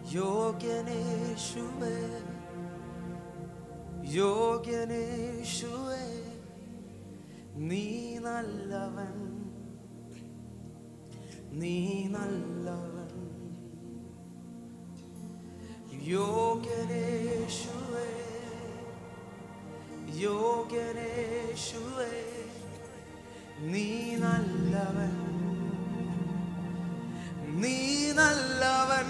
യോഗ്യനേശുവേ യോഗ്യനേശുവേ നീ നല്ലവൻ നീ നല്ലവൻ യോഗ്യനേശുവേ യോഗ്യനേശുവേ നീ നല്ലവൻ നീ നല്ലവൻ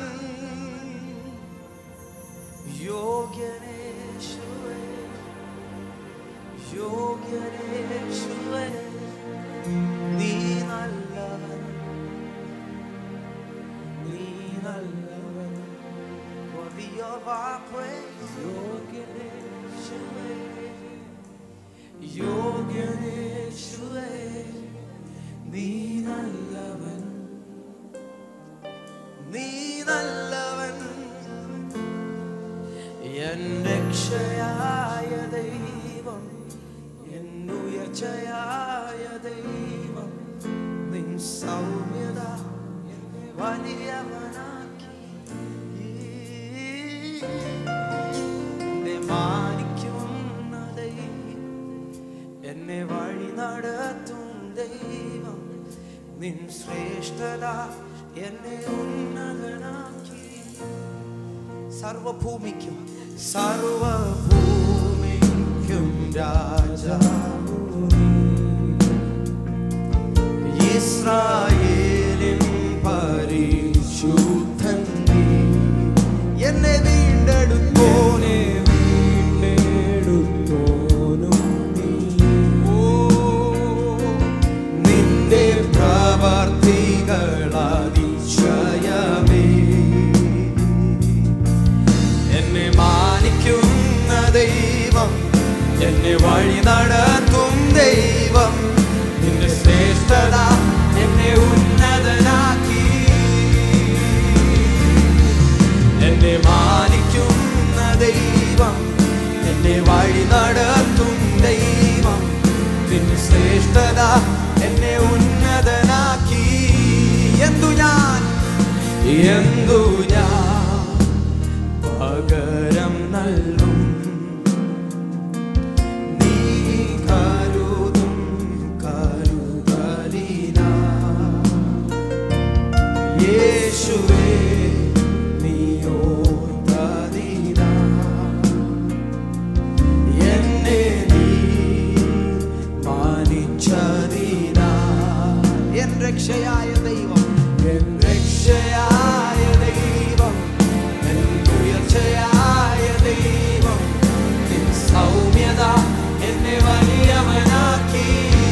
യോഗ്യനേശുവേ യോഗ്യനേശുവേ നീ നല്ലവൻ നീ നല്ലവൻ worthy of our praise യോഗ്യനേശുവേ യോഗ്യനേശുവേ നീ നല്ലവൻ നീ നല്ലവൻ എൻ രക്ഷയായ ദൈവം എൻ ഉയർച്ചയായ ദൈവം നിൻ സൗമ്യത എന്നെ വലിയവനാക്കി എന്നെ മാനിക്കുന്ന ദൈവം എന്നെ വഴി നടത്തും ദൈവം നിൻ ശ്രേഷ്ഠത എന്നെ ഉന്നതനാക്കി സർവഭൂമിക്കും സർവഭൂമിക്കും രാജാവൂ നീ. ഇസ്രായേലിൻ പരിശുദ്ധൻ നീ. എന്നെ വീണ്ടെടുത്തോനെ വീണ്ടെടുത്തോനും നീ ഓ നിന്റെ പ്രവർത്തികളതിശയമേ എന്നെ മാനിക്കുന്ന ദൈവം എന്നെ വഴി നടത്തും ദൈവം നിന്റെ ശ്രേഷ്ഠത എന്നെ ഉന്നതനാക്കി എന്നെ മാനിക്കുന്ന ദൈവം എന്നെ വഴി നടത്തും ദൈവം നിന്റെ ശ്രേഷ്ഠത എന്നെ ഉന്നതനാക്കി എന്തു ഞാൻ എന്തു ഞാൻ പകരം നൽകും നീ കരുതും കരുതലിനാ യേശുവേ നീയോർത്തതിനാ എന്നെ നീ മാനിച്ചതിനാ എൻ രക്ഷയായ ദൈവം എൻ രക്ഷയായ ദൈവം എൻ ഉയർച്ചയായ ദൈവം നിൻ സൗമ്യത എന്നെ വലിയവനാക്കി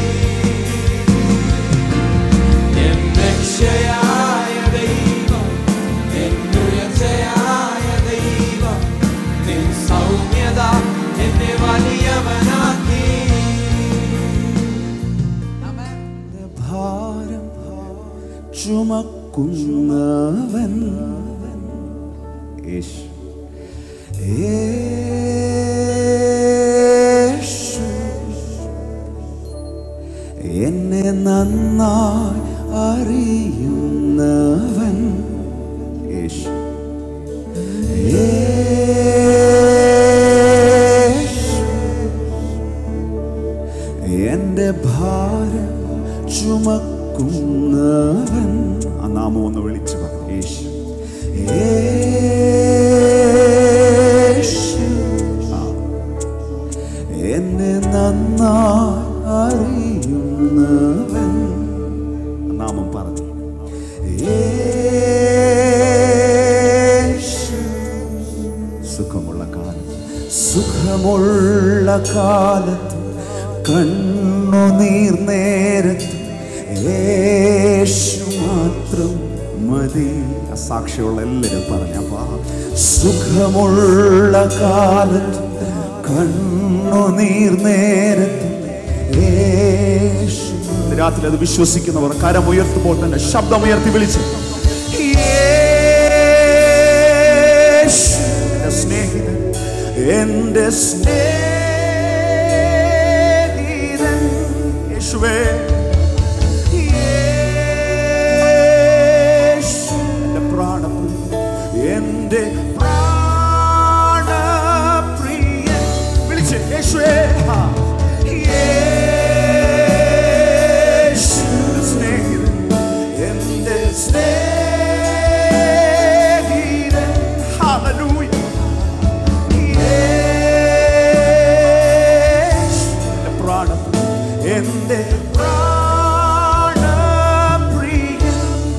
എൻ രക്ഷയായ ദൈവം എൻ ഉയർച്ചയായ ദൈവം നിൻ സൗമ്യത എന്നെ വലിയവനാക്കി ഭാരം ചുമക്കുന്നവൻ യേശു യേശു എന്നെ നന്നായി അറിയുന്നവൻ യേശു യേശു എന്റെ ഭാരം ചുമക്കുന്നവൻ ആ നാമം ഒന്ന് വിളിച്ചു പറ യേശു യേശു ആ. എന്നെ നന്നായി അറിയുന്നവൻ ആ നാമം പറഞ്ഞു യേശു സുഖമുള്ള കാലം സുഖമുള്ള കാലത്ത് കണ്ണുനീർ നേരത്ത് യേശു മാത്രം മതി ആ സാക്ഷിയുള്ള എല്ലാവരും പറഞ്ഞപ്പാ സുഖമുള്ള കാലത്ത് കണ്ണുനീർ നേരത്ത് യേശു ഇന്ന് രാത്രി അത് വിശ്വസിക്കുന്നവർ കരം ഉയർത്തുമ്പോൾ തന്നെ ശബ്ദം ഉയർത്തി വിളിച്ച് യേശു എന്റെ സ്നേഹിതൻ എന്റെ സ്നേഹിതൻ യേശുവേ യേശു എന്റെ പ്രാണപ്രിയൻ എന്റെ പ്രാണപ്രിയൻ വിളിച്ച് യേശുവേ ആ. യേശു സ്നേഹിതൻ എന്റെ സ്നേഹിതൻ ഹല്ലേലൂയ യേശു എന്റെ പ്രാണം എന്റെ പ്രാണപ്രിയൻ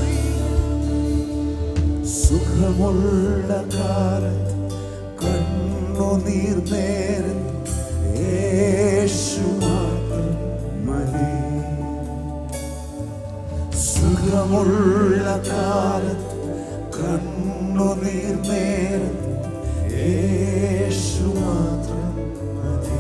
സുഖമുള്ള കാലത്ത് കണ്ണുനീർ നേരം യേശു മാത്രം മതി സുഖമുള്ള കാലത്ത് കണ്ണുനീർ നേരം യേശു മാത്രം മതി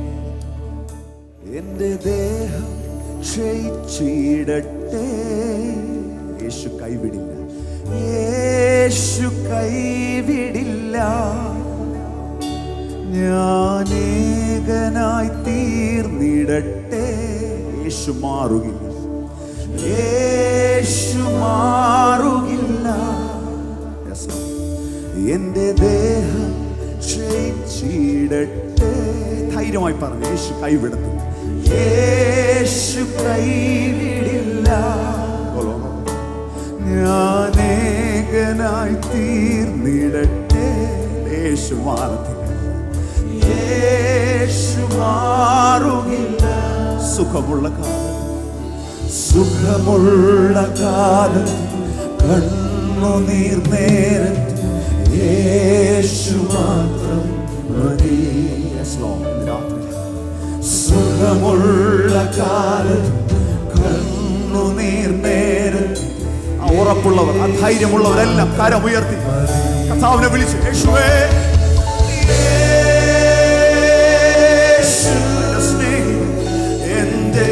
എന്റെ ദേഹം ക്ഷയിച്ചിടട്ടെ യേശു കൈവിടില്ല യേശു കൈവിടില്ല ഞാൻ ഏകനായി തീർന്നിടട്ടെ യേശു മാറുകില്ല യേശു മാറുകില്ല Yes, Lord. എന്റെ ദേഹം ക്ഷയിച്ചിടട്ടെ ധൈര്യമായി പറഞ്ഞു യേശു കൈവിടത്തില്ല യേശു കൈവിടില്ല ഞാൻ ഏകനായി തീർന്നിടട്ടെ യേശു മാറത്തില്ല യേശു മാറുകില്ല സുഖമുള്ള കാലം സുഖമുള്ള കാലത്ത് കണ്ണുനീർ നേരത്ത് യേശു മാത്രം മതി Yes, Lord. ഇന്ന് രാത്രി സുഖമുള്ള കാലത്ത് കണ്ണുനീർ നേരത്ത് ആ ഉറപ്പുള്ളവർ ആ ധൈര്യമുള്ളവരെല്ലാം കരം ഉയർത്തി കർത്താവിനെ വിളിച്ച് യേശുവേ യേശു എന്റെ സ്നേഹിതൻ, എന്റെ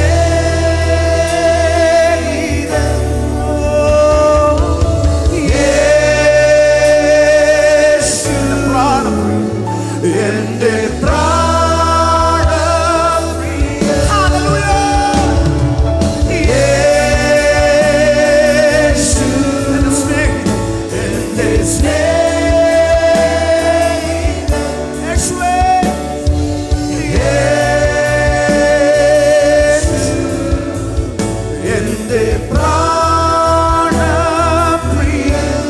സ്നേഹിതൻ. ഓ, യേശു എന്റെ പ്രാണപ്രിയൻ, എന്റെ പ്രാണപ്രിയൻ. Hallelujah. യേശു എന്റെ സ്നേഹിതൻ, എന്റെ സ്നേഹിതൻ. യേശുവേ, യേശു എന്റെ പ്രാണപ്രിയൻ.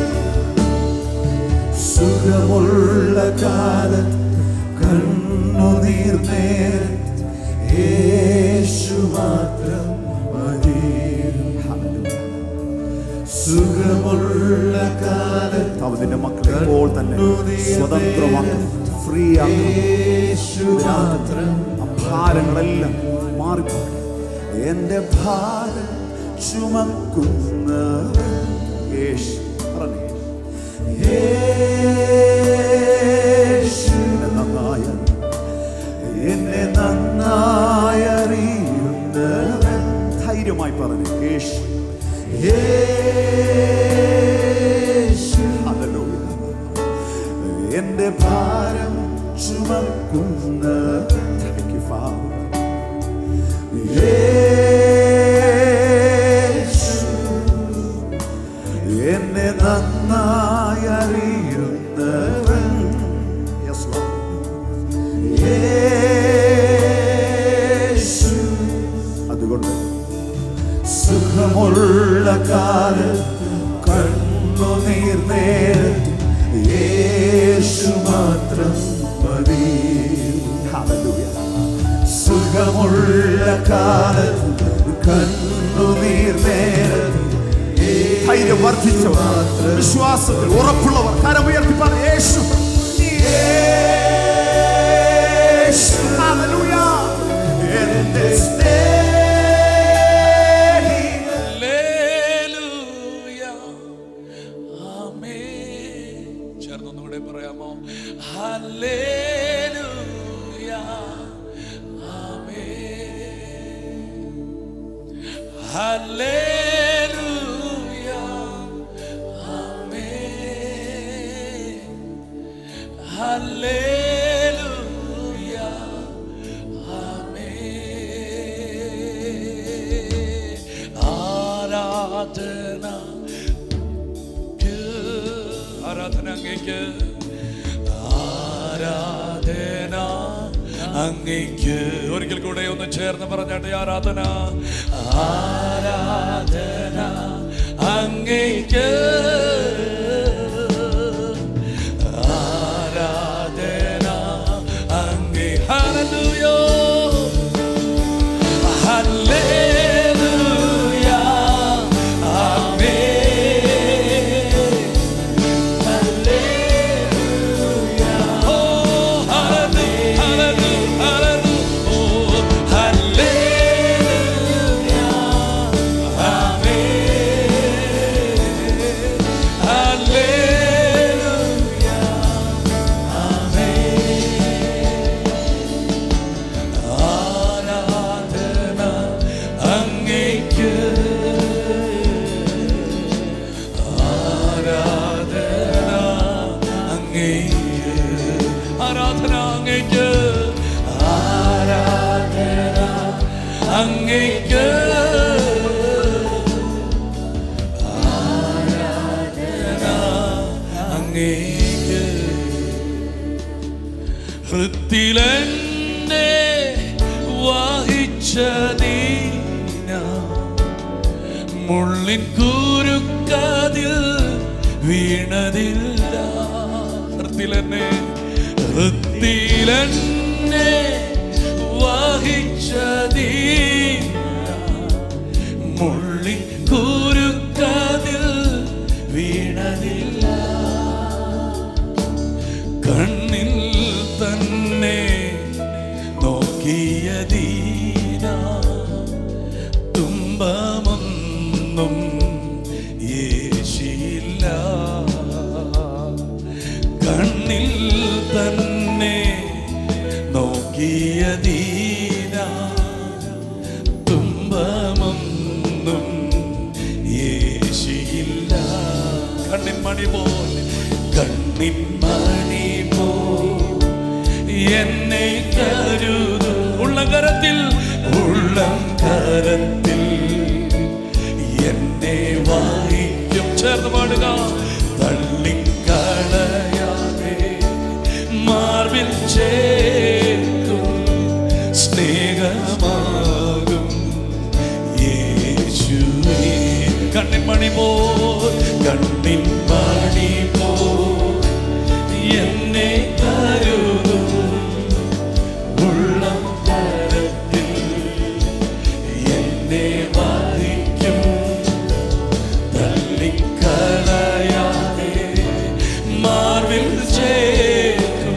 സുഖമുള്ള കാലത്ത് കണ്ണുനീർ നേരത്ത് യേശു മാത്രം മതി സുഖമുള്ള കാലത്ത് അവന്റെ മക്കളെ ഇപ്പോൾ തന്നെ സ്വതന്ത്രമാക്കണം ഫ്രീ യേശു മാത്രം ഭാരങ്ങളെല്ലാം മാറിപ്പോകണം എന്റെ ഭാരം ചുമക്കുന്ന യേശു പറഞ്ഞേ യേശു എന്നെ നന്നായി എന്നെ നന്നായി അറിയുന്നവൻ ധൈര്യമായി പറഞ്ഞു യേശു യേശു ഹല്ലേലൂയ. എന്റെ ഭാരം ചുമക്കുന്ന Thank you, Father. യേശു എന്നെ നന്നായി അറിയുന്നവൻ Yes, Lord. യേശു അതുകൊണ്ട് സുഖമുള്ള കാലത്ത് കണ്ണുനീർ നേരത്ത് യേശു മാത്രം മതി Hallelujah. സുഖമുള്ള കാലത്ത് കണ്ണുനീർ നേരത്ത് ധൈര്യം വർദ്ധിച്ചവർ വിശ്വാസത്തിൽ ഉറപ്പുള്ളവർ കരമുയർത്തി പറഞ്ഞു യേശു യേശു Hallelujah. എന്റെ സ്നേഹിതൻ ഹല്ലേലൂയ. ആമേൻ. ചേർന്നൊന്നുകൂടെ പറയാമോ ഹല്ലേലൂയ. ആമേൻ. ഹല്ലേലൂയ. ആമേൻ. ഹല്ലേലൂയ. ആമേൻ. ആരാധന ആരാധന അങ്ങേക്ക് ആരാധന അങ്ങേക്ക് ഒരിക്കൽ കൂടെ ഒന്ന് ചേർന്ന് പറഞ്ഞാട്ടെ ആരാധന ആരാധന അങ്ങേക്ക് ആരാധന അങ്ങേ ഹല്ലേലൂയ ഹല്ലേലൂയ ആമേൻ ഹല്ലേലൂയ ഓ ഹല്ലേലൂയ ഹല്ലേലൂയ ഓ ഹല്ലേലൂയ ആമേൻ ഹല്ലേലൂയ ആരാധന അങ്ങേക്ക് ആരാധന അങ്ങേക്ക് ആരാധന അങ്ങേക്ക് ആരാധന അങ്ങേക്ക് ആരാധന അങ്ങേക്ക് ഹൃത്തിലെന്നെ വാഹിച്ചതീന മുള്ളിൻ കുരുക്കതിൽ വീണതില്ല ഹൃത്തിലെന്നെ ഹൃത്തിലെന്നെ വാഹിച്ചതീന മുള്ളിൻ കുരുക്കതിൽ വീണതില്ല കണ്ണിൽ തന്നെ നോക്കിയ ദീന തുമ്പമൊന്നും യേശിയില്ല കണ്ണിൽ തന്നെ നോക്കിയ ദീന തുമ്പമൊന്നും യേശിയില്ല കണ്ണിൻ മണി പോൽ കണ്ണിൻ മണി പോ എന്നെ കരുതു ഉള്ളം കരത്തിൽ ഉള്ളം കരത്തിൽ എന്നെ വായിക്കും ചേർന്ന് പാടുക തള്ളിക്കളയാതെ മാർവിൽ ചേർക്കും സ്നേഹമാകും യേശുവേ കണ്ണിൻ മണി പോ കണ്ണിൻ മണി പോ എന്നെ കരുതും ഉള്ളം കരത്തിൽ എന്നെ വായിക്കും തള്ളിക്കളയാതെ മാർവിൽ ചേർക്കും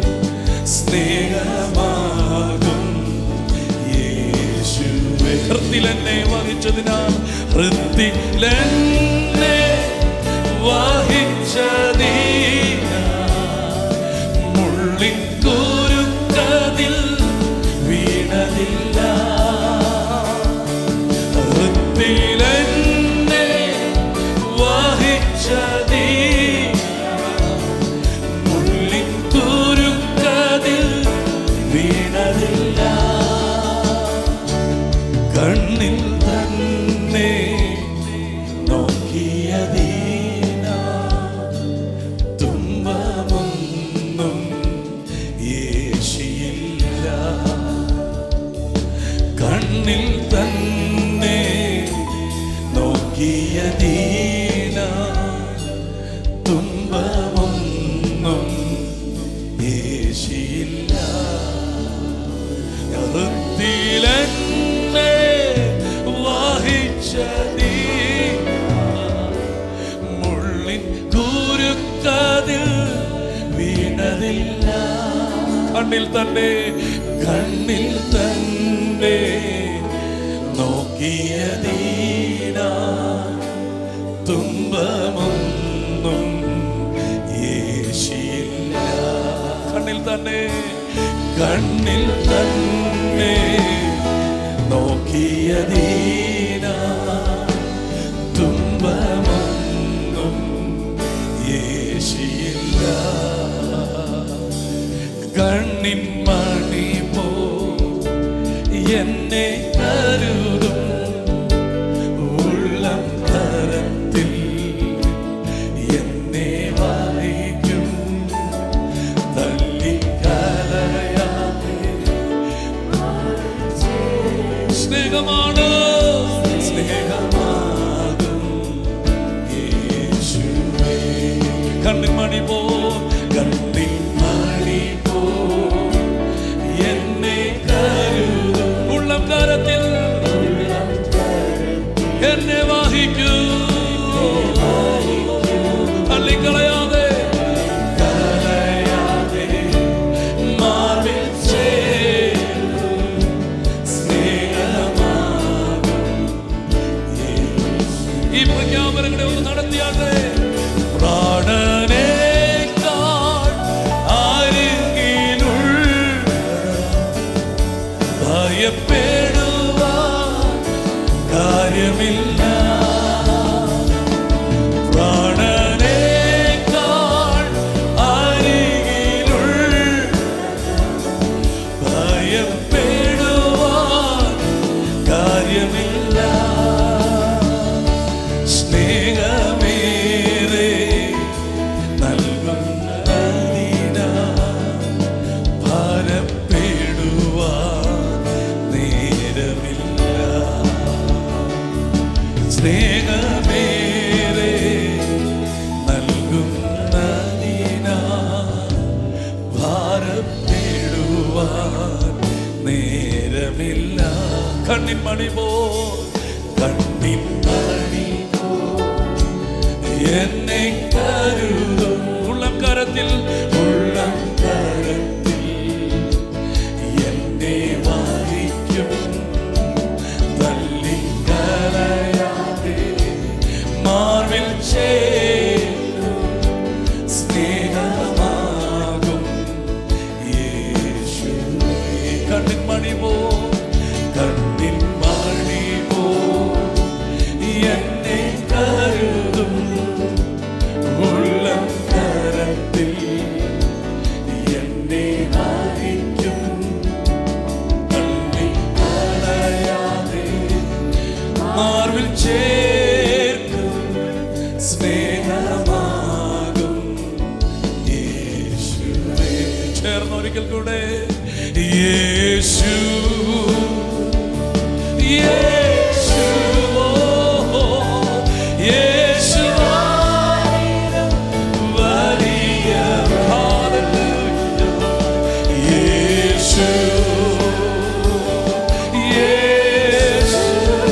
സ്നേഹമാകും യേശുവേ ഹൃത്തിലെന്നെ വഹിച്ചതിനാൽ ഹൃത്തിലെന്നെ വഹിച്ചതിനാൽ മുള്ളിൻ കുരുക്കതിൽ വീണതില്ല ഹൃത്തിലെന്നെ വഹിച്ചതിനാൽ മുള്ളിൻ കുരുക്കതിൽ വീണതില്ല കണ്ണിൽ തന്നെ നോക്കിയതീന തുമ്പമൊന്നും യേശിയില്ല കണ്ണിൽ തന്നെ നോക്കിയതീന തുമ്പമൊന്നും യേശിയില്ല ഹൃത്തിലെന്നെ വാഹിച്ചതീ മുള്ളിൻ കുരുക്കതിൽ വീണതില്ല കണ്ണിൽ തന്നെ കണ്ണിൽ തന്നെ നോക്കിയതീന തുമ്പമൊന്നും യേശിയില്ല കണ്ണിൽ തന്നെ കണ്ണിൽ തന്നെ നോക്കിയതീന തുമ്പമൊന്നും യേശിയില്ല കണ്ണിൻ മണി പോ എന്നെ കരുതും ഉള്ളം തരത്തിൽ എന്നെ വാ കണ്ണിൻ മണി പോ കണ്ണിൻ മണി പോ എന്നെ കരുതും ഉള്ളം കരത്തിൽ എന്നെ വാഹിക്കൂ തള്ളിക്കളയാതെ കളയാതെ മാറിൽ ചേരും സ്നേഹമാകും ഈ പ്രഖ്യാപനങ്ങളെ ഒന്ന് നടത്തിയാട്ടെ പ്രാണനേക്കാൾ അരികിലുള്ള ഭയപ്പെടുവാൻ കാര്യമില്ല പ്രാണനേക്കാൾ അരികിലുള്ള ഭയപ്പെടുവാൻ കാര്യമില്ല സ്നേഹമേറെ നൽകുന്നതിനാ ഭാരപ്പെടുവാൻ നേരമില്ല സ്നേഹമേറെ നൽകുന്നതിനാ ഭാരപ്പെടുവാൻ നേരമില്ല കണ്ണിൻ മണി പോ കണ്ണിൻ മണി പോ എന്നെ കരുതും ഉള്ളം കരത്തിൽ ഉള്ളം കരത്തിൽ എന്നെ വായിക്കും തള്ളിക്കലയാതെ മാർവിൽ ചേരും സ്നേഹമാകും യേശുവേ കണ്ണിൻ മണി പോ കണ്ണിൻ മണി പോ എന്നെ കരുതും ഉള്ളം കരത്തിൽ എന്നെ വായിക്കും തള്ളിക്കളയാതെ മാർവിൽ ചേർക്കും സ്നേഹമാകും യേശുവേ ചേർന്നൊരിക്കൽ കൂടെ യേശു യേശു ഓ, യേശു വലിയ Hallelujah. യേശു യേശു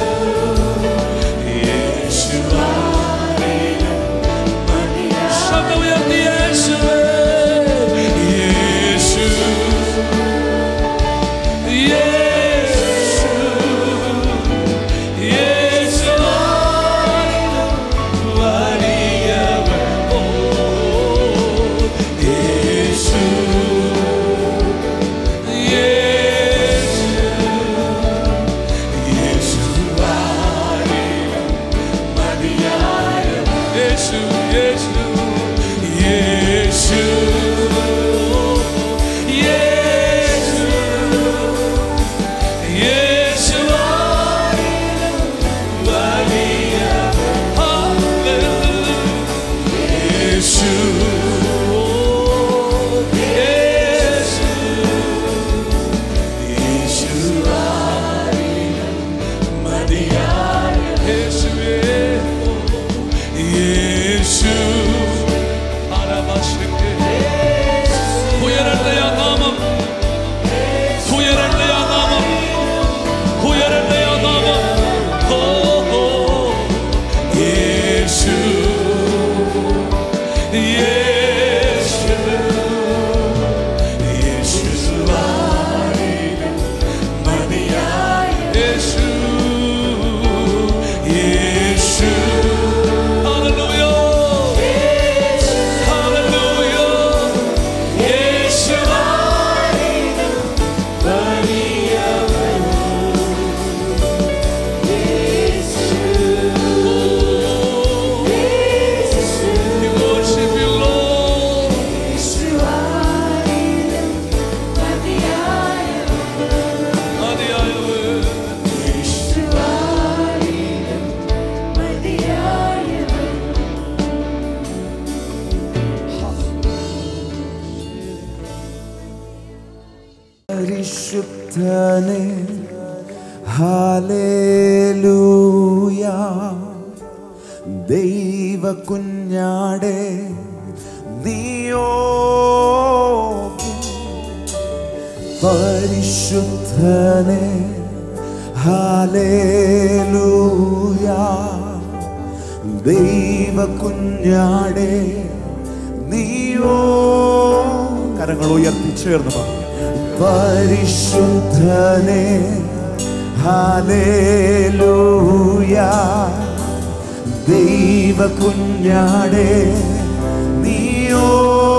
യേശു ശബ്ദമുയർത്തി യേശുവേ യേശു യേശു യേശു വലിയവൻ ഓ യേശു യേശു യേശു വലിയവൻ മതിയായവൻ യേശു യേശു യേശു യേശു യേശു വലിയവൻ ഹല്ലേലൂയ യേശു യേശു യേശു മതിയായ യേശുവേ യേശു ആരാമാശ്രിക്ക് ഉയരട്ടെ ആ നാമം ഉയരട്ടെ ആ നാമം ഉയരട്ടെ ആ നാമം ഓ ഓ യേശു യേശു യേശു മതിയായ യേശു യേശു ഹല്ലേലൂയ ഹല്ലേലൂയ യേശു We worship you, Lord. മതിയായവൻ. പരിശുദ്ധനെ ഹാലേലൂയ ദൈവ കുഞ്ഞാടെ നീയോ പരിശുദ്ധനെ ഹാലേലൂയ ദൈവ കുഞ്ഞാടെ നീയോ കരങ്ങൾ ഉയർത്തി ചേർന്ന് പറഞ്ഞു പരിശുദ്ധനെ ഹാലേലൂയ ദൈവ കുഞ്ഞാടെ നീയോ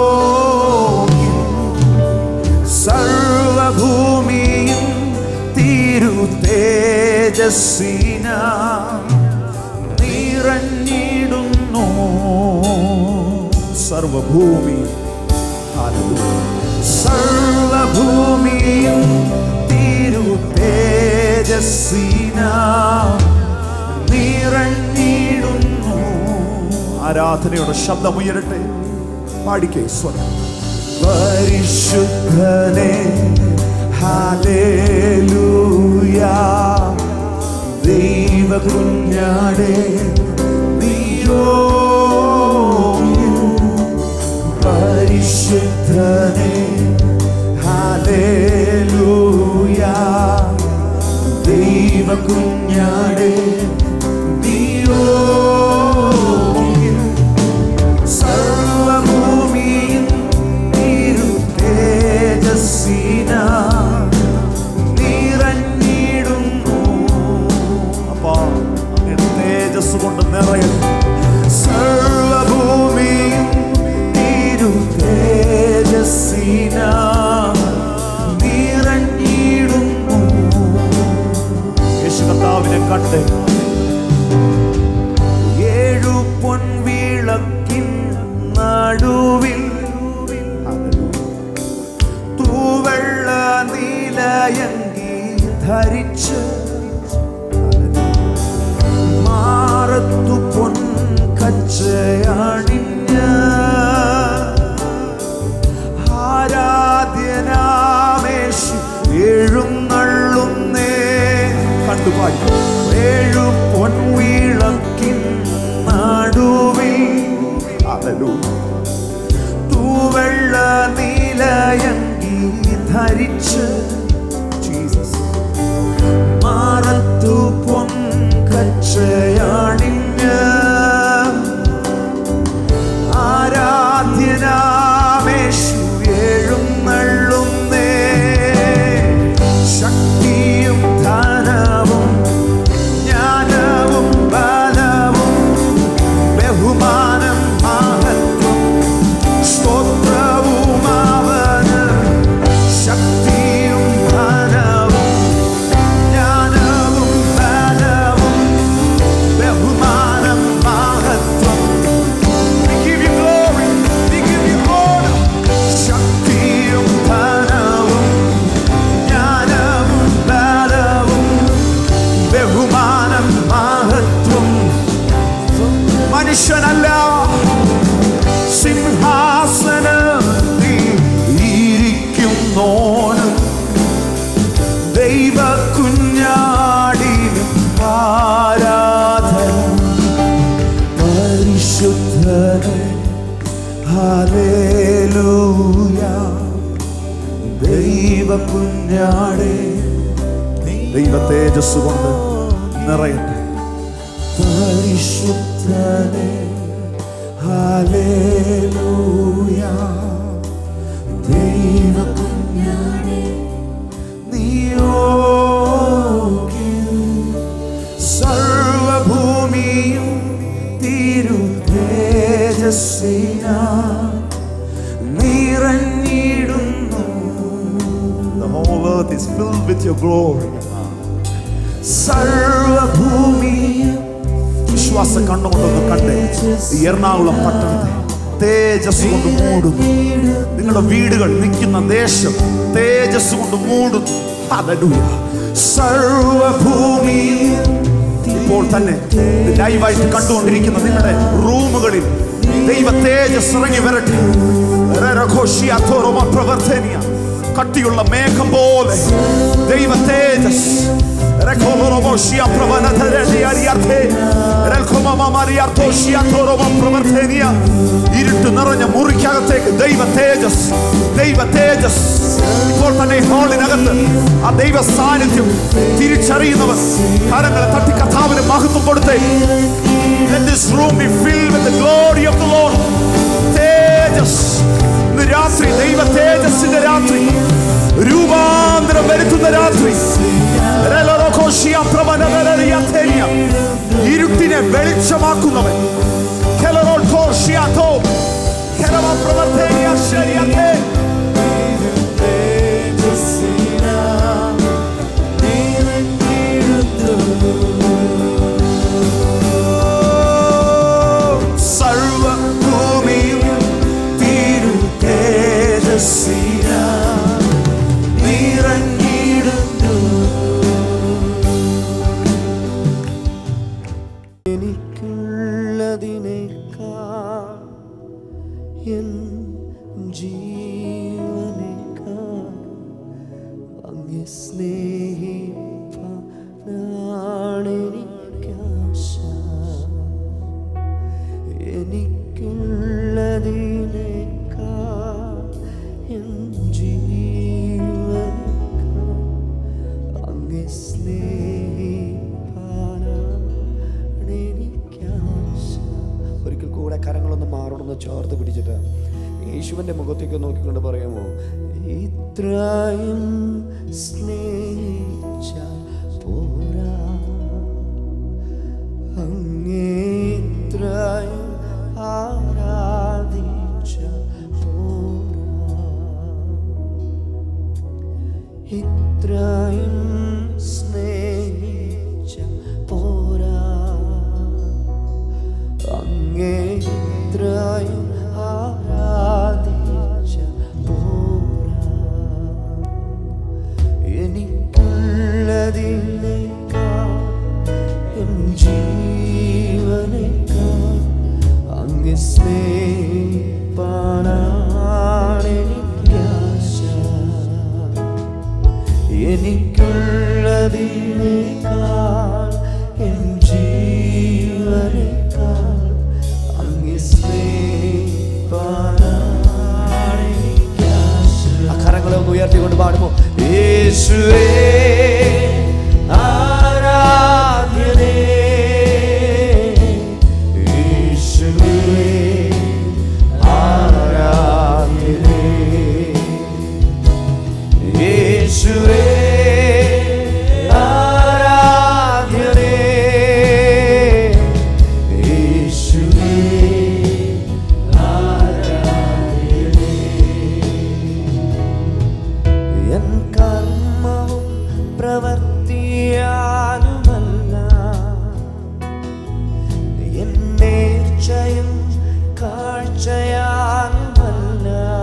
സർവഭൂമിയും തിരു തേജസ്സിന നിറഞ്ഞിടുന്നു സർവഭൂമി സർവഭൂമിയും തിരു തേജസ്സിന നിറഞ്ഞിടുന്നു ആരാധനയുടെ ശബ്ദമുയരട്ടെ പാടിക്കേ സ്വരം പരിശുദ്ധനെ ഹാലേലൂയ ദൈവ കുഞ്ഞാടെ നീയോ പരിശുദ്ധനെ ഹാലേലൂയ ദൈവ കുഞ്ഞാടെ നീയോ സർവഭൂമിയിൽ തിരു തേജസ്സിന നിറഞ്ഞിടുന്നു അപ്പാ അങ്ങയുടെ തേജസ് കൊണ്ട് നിറയട്ടെ സർവഭൂമിയിൽ തിരു തേജസ്സിന നിറഞ്ഞിടുന്നു യേശു കർത്താവിനെ കണ്ടേ ഏഴു പൊൻവിളക്കിൻ നടുവിൽ തൂവെള്ള നീലയങ്കി ധരിച്ച് മാറത്തു പൊൻ കച്ചയണിഞ്ഞ് ആരാധ്യനാമേശു എഴുന്നള്ളുന്നേ കണ്ടുപാടി ഏഴു പൊൻവിളക്കിൻ നടുവിൽ അതലൂ തൂവെള്ള നീലയങ്കി ധരിച്ച് ജീസസ് മാറത്തു പൊൻ കച്ചയണിഞ്ഞ് ആരാധ്യനാമേശു എഴുന്നള്ളുന്നേ ശക്തിയും ധനവും ജ്ഞാനവും ബലവും ബഹുമാനം മഹത്വം സ്തോത്രവും അവന് ശക്തിയും ധനവും ജ്ഞാനവും ബലവും ബഹുമാനം മഹത്വം We give you glory, we give you honor. ശക്തിയും ധനവും ജ്ഞാനവും ബലവും ബഹുമാനം മഹത്വം മനുഷ്യനല്ല സിംഹാസനത്തിൽ ഇരിക്കുന്നോനും ദൈവ കുഞ്ഞാടിനും ആരാധന പരിശുദ്ധനെ ഹാലേലൂയ ദൈവ കുഞ്ഞാടെ ദൈവ തേജസ് കൊണ്ട് നിറയട്ടെ പരിശുദ്ധനെ ഹാലേലൂയ ദൈവ കുഞ്ഞാടെ നീയോഗ്യൻ സർവഭൂമിയും തിരു തേജസ്സിന നിറഞ്ഞിടുന്നു The whole earth is filled with your glory. സർവഭൂമിയും വിശ്വാസ കണ്ണുകൊണ്ടൊന്ന് കണ്ടേ ഈ എറണാകുളം പട്ടണത്തെ തേജസ് കൊണ്ട് മൂടുന്നു നിങ്ങളുടെ വീടുകൾ നിൽക്കുന്ന ദേശം തേജസ് കൊണ്ട് മൂടുന്നു ഹല്ലേലൂയ. സർവഭൂമിയിൽ ഇപ്പോൾ തന്നെ ഇത് ലൈവായിട്ട് കണ്ടുകൊണ്ടിരിക്കുന്ന നിങ്ങളുടെ റൂമുകളിൽ ദൈവ തേജസ് ഇറങ്ങി വരട്ടെ രരഘോഷിയ തോറോമ പ്രവർത്തനീയ. കട്ടിയുള്ള മേഘം പോലെ ദൈവ തേജസ് രഘോറോമോഷിയ പ്രവനതരണിയറിയാത്തെ. രൽഖോമമമറിയാത്തോഷിയ തോറോമ പ്രവർത്തനീയ. ഇരുട്ട് നിറഞ്ഞ ഹാളിനകത്തേക്ക് ദൈവ തേജസ് ദൈവ തേജസ് ഇപ്പോൾ തന്നെ ഈ ഹാളിനകത്ത് ആ ദൈവ സാന്നിധ്യം തിരിച്ചറിയുന്നവർ കരങ്ങളെ തട്ടി കഥാവിന് മഹത്വം കൊടുത്തേ Let this room be filled with the glory of the Lord. തേജസ് ഇന്ന് രാത്രി ദൈവ തേജസ്സിന്റെ രാത്രി രൂപാന്തരം വരുത്തുന്ന രാത്രി രലറോഘോഷിയ പ്രവനതരറിയത്തേനിയ. ഇരുട്ടിനെ വെളിച്ചമാക്കുന്നവൻ കെലറോൾ ഘോഷിയാത്തോ കെലവ പ്രവർത്തേനിയ ശരിയത്തേ സർവഭൂമിയും തിരു തേജസ്സിന നിറഞ്ഞിടുന്നു എനിക്കുള്ളതിനേക്കാൾ എൻ ജീവനേക്കാൾ അങ്ങെ സ്നേഹിപ്പാനാണെനിക്കാശ എനിക്കുള്ളതിനേക്കാൾ എൻ ജീവനേക്കാൾ അങ്ങെ സ്നേഹിപ്പാനാണെനിക്കാശ ഒരിക്കൽ കൂടെ കരങ്ങളൊന്ന് മാറണമെന്ന് ചേർത്ത് പിടിച്ചിട്ട് യേശുവിൻ്റെ മുഖത്തേക്ക് നോക്കിക്കൊണ്ട് പറയാമോ ഇത്രയും സ്നേഹിച്ച പോരാ അങ്ങേ ഇത്രയും ആരാധിച്ച പോരാ ഇത്രയും സ്നേഹിച്ച പോരാ അങ്ങേ ഇത്രയും ആരാധിച്ച പോരാ എനിക്കുള്ളതിനേക്കാൾ എൻ ജീവനേക്കാൾ അങ്ങ് സ്നേഹിപ്പാണെനിക്കാശ എനിക്കുള്ളതിനേക്കാൾ എൻ ജീവനേക്കാൾ അങ്ങ് സ്നേഹിപ്പാണെനിക്കാശ ആ കരങ്ങളെ ഒന്ന് ഉയർത്തിക്കൊണ്ട് പാടുമോ യേശുവേ ആരാധ്യനേ യേശുവേ ആരാധ്യനേ യേശുവേ ആരാധ്യനേ യേശുവേ ആരാധ്യനേ എൻ കർമ്മവും പ്രവർത്തിയാലുമല്ല എൻ നേർച്ചയും കാഴ്ചയാലുമല്ല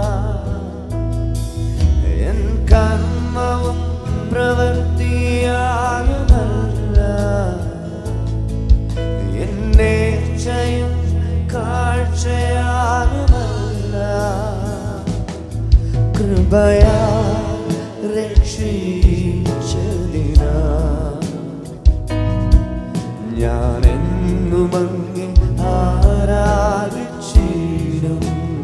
എൻ കർമ്മവും പ്രവർത്തിയാലുമല്ല എൻ നേർച്ചയും കാഴ്ചയാലുമല്ല കൃപയാ രക്ഷിച്ചതിനാ ഞാൻ എന്നും അങ്ങേ ആരാധിച്ചിടും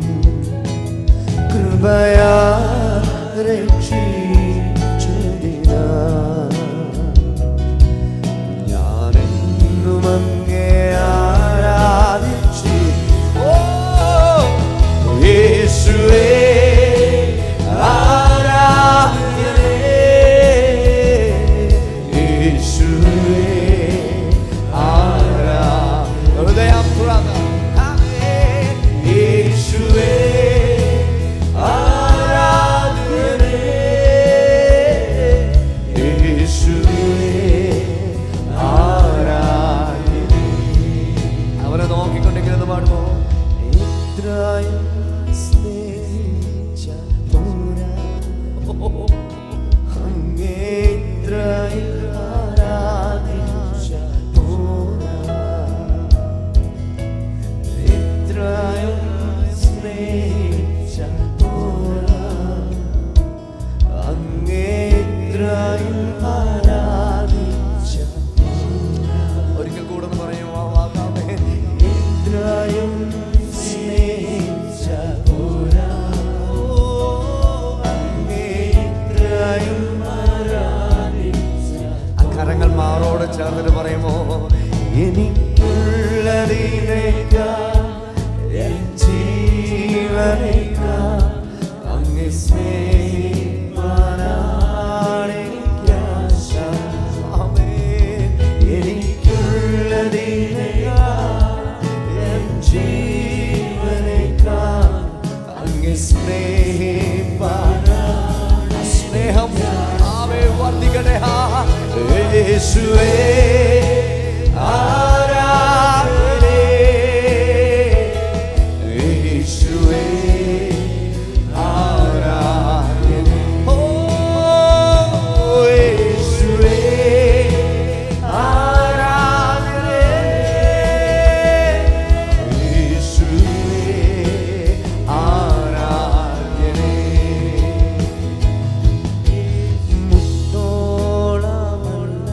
കൃപയാ രക്ഷിച്ചതിനാ ഞാൻ എന്നും അങ്ങേ ആരാധിച്ചു ഓ യേശുവേ ആരാധ്യനേ യേശുവേ ആരാ ഹൃദയം തുറന്ന് യേശുവേ ആരാധ്യനേ യേശുവേ ആരാധ്യനേ അവനെ നോക്കിക്കൊണ്ടിരിക്കുന്നത് പാടുമോ ഇത്രയും സ്നേഹിച്ച പോരാ അങ്ങേ ഇത്രയും ആരാധിച്ച പോരാ ഇത്രയും സ്നേഹിച്ച പോരാ അങ്ങേ ഇത്രയും ആരാധിച്ച ഒരിക്കൽ കൂടെ ഒന്ന് പറയുമോ വാക്കാമേ ഇത്രയും സ്നേഹിച്ച പോരാ ജീവനേക്കാൾ അങ്ങ് സ്നേഹിപ്പാനാണ് എനിക്കാശ. ആമേൻ. എനിക്കുള്ളതിനേക്കാൾ എൻ ജീവനേക്കാൾ അങ്ങ് സ്നേഹിപ്പാനാണ് സ്നേഹം ആമേ വർദ്ധിക്കട്ടെ ആ യേശുവേ ആരാധനേ യേശുവേ ആരാധനേ ഓ യേശുവേ ആരാധനേ യേശുവേ ആരാധനേ മുത്തോളമല്ല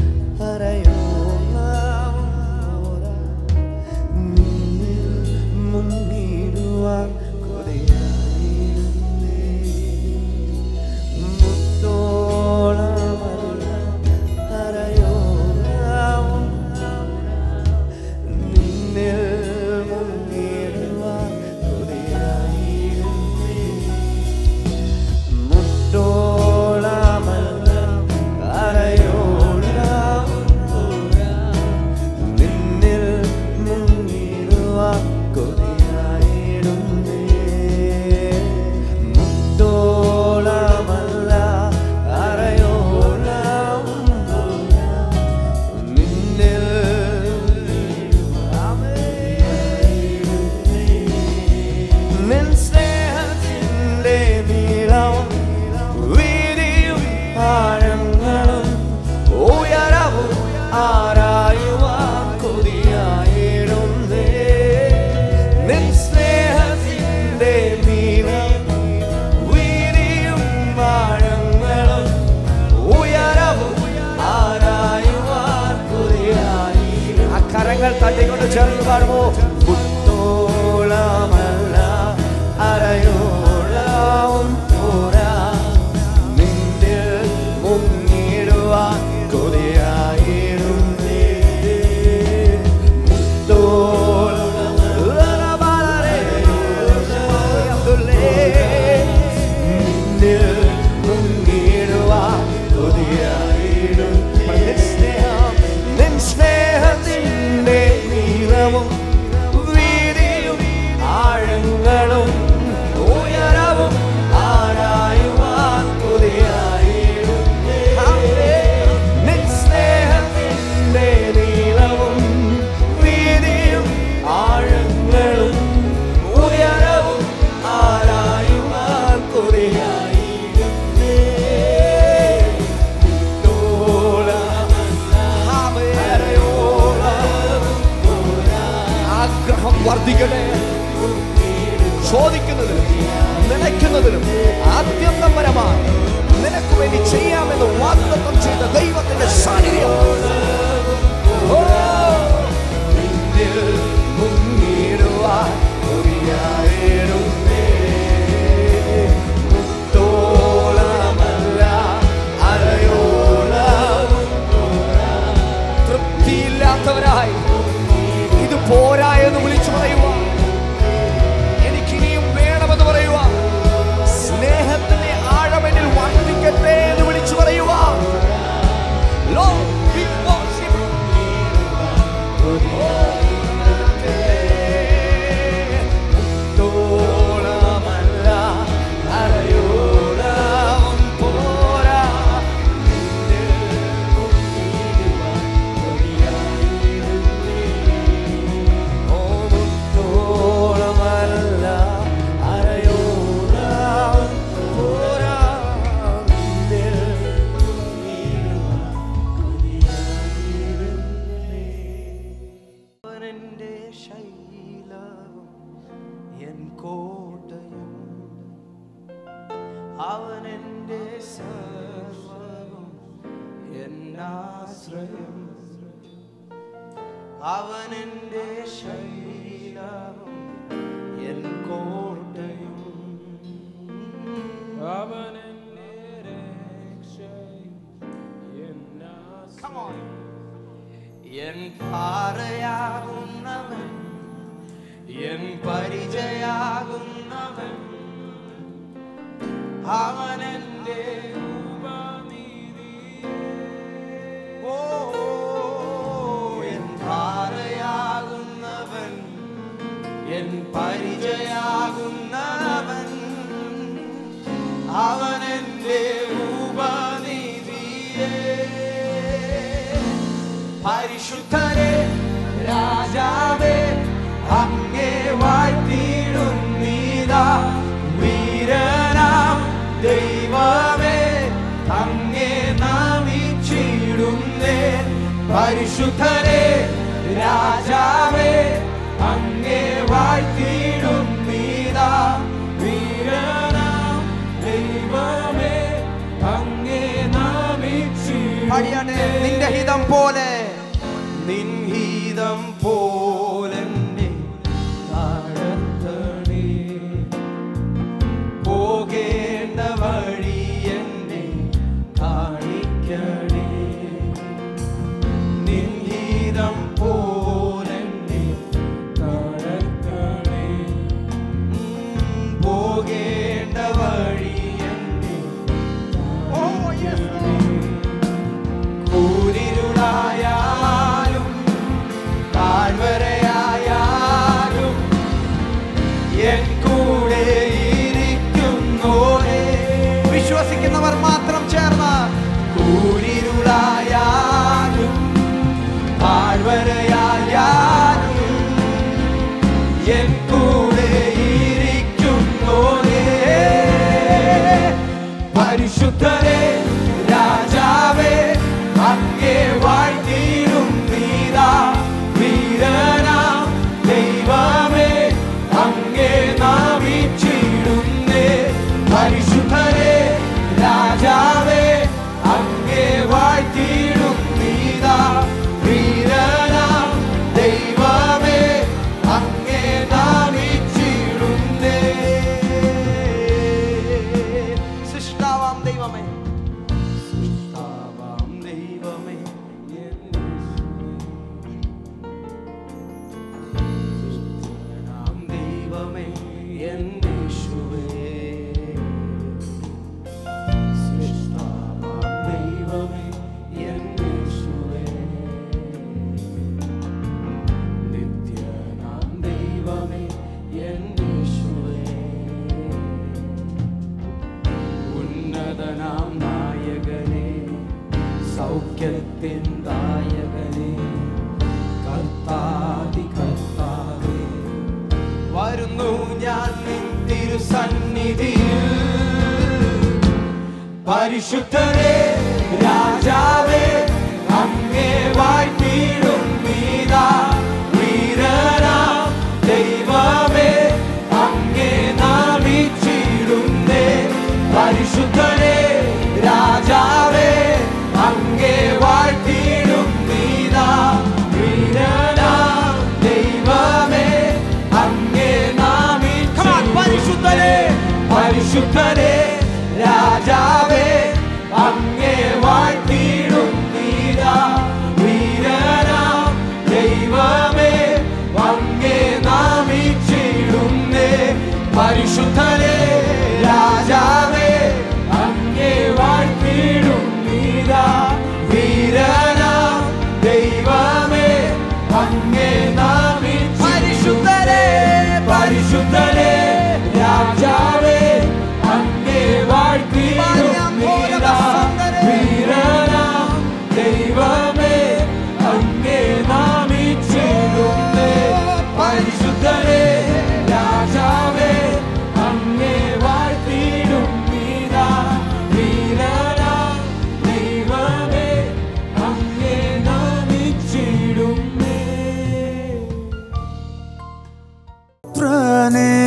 അരയോളം പോരാ. നിന്നിൽ മുങ്ങിടുവാൻ കൊതിയായിരുന്നേ. മുത്തോളമല്ല അരയോളം നിന്നിൽ മുങ്ങിടുവാൻ കൊതിയായിരുന്നേ. മുട്ടോളമല്ല അരയോളം പോരാ. നിന്നിൽ മുങ്ങിടുവാൻ കൊതിയായിടുന്നേ. മുട്ടോളമല്ല അരയോളം പോരാ. നിന്നിൽ നിൻ സ്നേഹത്തിൻ്റെ നീളവും വീതിയും ആഴങ്ങളും ഉയരവും ആരായുവാൻ കൊതിയായിടുന്നേ നിൻ സ്നേഹത്തിൻ്റെ നീളവും വീതിയും ആഴങ്ങളും ഉയരവും ആരായുവാൻ കൊതിയായിടും ആ കരങ്ങൾ തട്ടിക്കൊണ്ട് ചേർന്ന് പാടുമോ പുത്തോളമല്ല അരയോളവും പോരാ നിന്റെ മുങ്ങിടുവാൻ കൊതിയായിരുന്നേ നിന്നിൽ മുങ്ങിടുവാൻ കൊതിയായിടും നിൻ സ്നേഹം നിൻ സ്നേഹത്തിൻ്റെ നീളവും വീതിയും ആഴങ്ങളും ഉയരവും ആരായുവാൻ കൊതിയായിടും നിൻ സ്നേഹത്തിൻ്റെ നീളവും വീതിയും ആഴങ്ങളും ഉയരവും ആരായുവാൻ കൊതിയായിടുന്നേ ആഗ്രഹം വർദ്ധിക്കട്ടെ ചോദിക്കുന്നതിനും നിലയ്ക്കുന്നതിനും ആദ്യന്തപരമായി നിനക്ക് വേണ്ടി ചെയ്യാമെന്ന് വാഗ്ദത്തം ചെയ്ത ദൈവത്തിന്റെ സാന്നിധ്യം ഓ, നിന്നിൽ മുങ്ങിടുവാൻ കൊതിയായിടുന്നേ. മുത്തോളമല്ല അരയോളവും തൃപ്തിയില്ലാത്തവരായി ഇത് പോരാ എന്ന് വിളിച്ചു പറയുക എനിക്കിനിയും വേണമെന്ന് പറയുക സ്നേഹത്തിന്റെ ആഴമെന്നിൽ വർദ്ധിക്കട്ടെ എന്ന് വിളിച്ചു പറയുക Lord, we worship you. മുത്തോളമല്ല അരയോളം പോരാ ഓ മുത്തോളമല്ല അരയോളം പോരാ നിന്നിൽ അവനെന്റെ ശൈലവും എൻ കോട്ടയും അവനെന്റെ സർവവും എന്നാശ്രയം അവനെന്റെ ശൈലവും എൻ കോട്ടയും അവനെന്റെ രക്ഷയും എന്നാശ്രയം. Come on. എൻ പാറയാകുന്നവൻ എൻ പരിചയാകുന്നവൻ നീതാ വീരനാം ദൈവമേ അങ്ങേ നാമിച്ചിടുന്നേ പരിശുദ്ധരെ രാജാവേ അങ്ങേ വാഴ്ത്തിയിടും നീതാ വീരനാം ദൈവമേ അങ്ങേ നാമിച്ചിടുന്നേ നിന്റെ ഹിതം പോലെ നിൻ ഹിതം പോലെ താഴത്തണേ പോകേണ്ട വഴി എന്നെ കാണിക്കണേ നിൻഹിതം പോലെന്നെ നടക്കണേ ഉം, പോകേണ്ട വഴി എന്നെ കാണിക്കണേ. കൂരിരുളായാലും താഴ്വരയായാലും എൻ കൂടെ ഇരിക്കുന്നോരെ വിശ്വസിക്കുന്നവർ മാത്രം ചേർന്ന കൂരിരുളായാലും താഴ്വരയായാലും എൻ കൂടെ ഇരിക്കുന്നോരെ പരിശുദ്ധരെ രാജാവേ അങ്ങേ വാഴ്ത്തിയിടും നീതാ വീരനാം ദൈവമേ അങ്ങേ നാമിച്ചിടുന്നേ പരിശുദ്ധരെ രാജാവേ അങ്ങേ വാഴ്ത്തിയിടും നീതാ വീരനാം ദൈവമേ അങ്ങേ നാമിച്ചിടുന്നേ സൃഷ്ടാവാം ദൈവമേ സൃഷ്ടാവാം ദൈവമേ എന്നെ സൃഷ്ടിക്കണാം ദൈവമേ എന്നേശുവേ സൃഷ്ടാവാം ദൈവമേ എന്നേശുവേ നിത്യനാം ദൈവമേ എന്നേശുവേ ഉന്നതനാം നായകനെ സൗഖ്യത്തിൻ ദായകനെ കർത്താതി കർത്താവേ വരുന്നു ഞാൻ നിൻ തിരുസന്നിധിയിൽ പരിശുദ്ധരെ രാജാവേ അങ്ങേ വാഴ്ത്തിയിടും നീതാ വീരനാം ദൈവമേ അങ്ങേ നാമിച്ചിടുന്നേ പരിശുദ്ധരെ രാജാവേ അങ്ങേ വാഴ്ത്തിയിടും നീതാ വീരനാം ദൈവമേ അങ്ങേ നാമിച്ചിടും പരിശുദ്ധരെ പരിശുദ്ധരെ രാജാവേ അങ്ങേ വാഴ്ത്തിയിടും നീതാ വീരനാം ദൈവമേ അങ്ങേ നാമിച്ചിടുന്നേ പരിശുദ്ധരെ രാജാവേ അങ്ങേ വാഴ്ത്തിയിടും നീതാ വീരനാം ദൈവമേ അങ്ങേ നാമിച്ചിടും പരിശുദ്ധരെ പരിശുദ്ധരെ രാജാവേ അങ്ങേ വാഴ്ത്തിയിടും നീതാ വീരനാം ദൈവമേ അങ്ങേ നാമിച്ചിടുന്നേ പരിശുദ്ധരെ രാജാവേ അങ്ങേ വാഴ്ത്തിയിടും നീതാ വീരനാം ദൈവമേ അങ്ങേ നാമിച്ചിടുന്നേ പുത്രനെ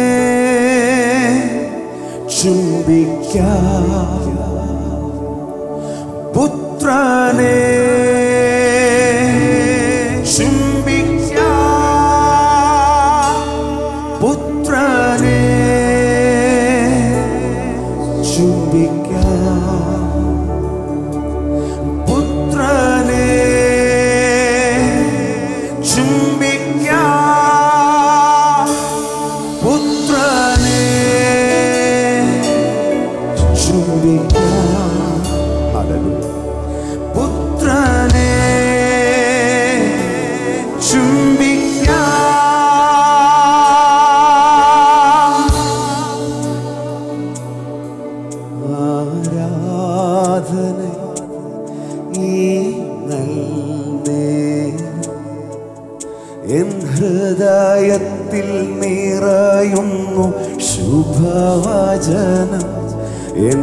ചുംബിക്കാം പുത്രനെ ചുംബിക്കാം പുത്രനെ ചുംബിക്കാം പുത്രനെ ചുംബിക്കാം പുത്രനെ ചുംബിക്കാം ഹല്ലേലൂയ. പുത്രനെ ചുംബിക്കാം ആരാ ശുഭവചനം എൻ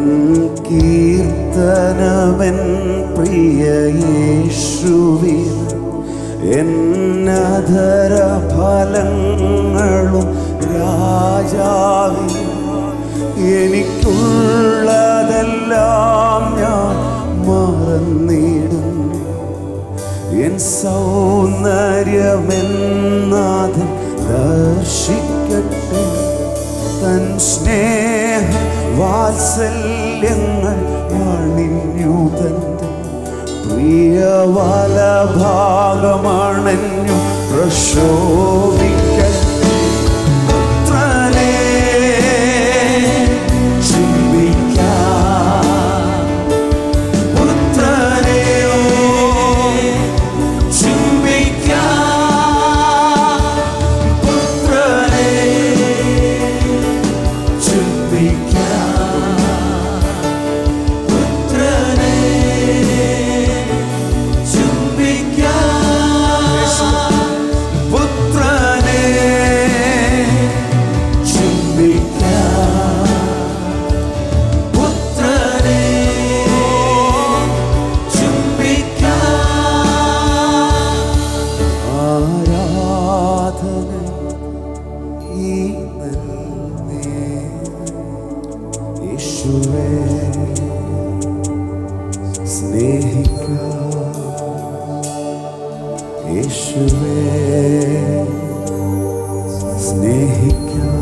കീർത്തനമെൻ പ്രിയ യേശുവിൻ എന്നധര ഫലങ്ങളും രാജാവിൻ എനിക്കുള്ളതെല്ലാം ഞാൻ മറന്നിടും എൻ സൗന്ദര്യമെന്നാഥൻ ദർശിക്കട്ടെ തൻ സ്നേഹ വാത്സല്യങ്ങൾ അണിഞ്ഞു തന്റെ പ്രിയ വലഭാഗമണഞ്ഞു പ്രശോഭിക്കട്ടെ പുത്രനെ ചുംബിക്കാം പുത്രനെയോ ചുംബിക്കാം പുത്രനെ ചുംബിക്കാം പുത്രനെ ചുംബിക്കാം പുത്രനെ ചുംബിക്കാം പുത്രനെ ചുംബിക്കാം ആരാധന ഈ നൽകേ യേശുവേ സ്നേഹിക്കാം യേശുവേ സ്നേഹിക്കാം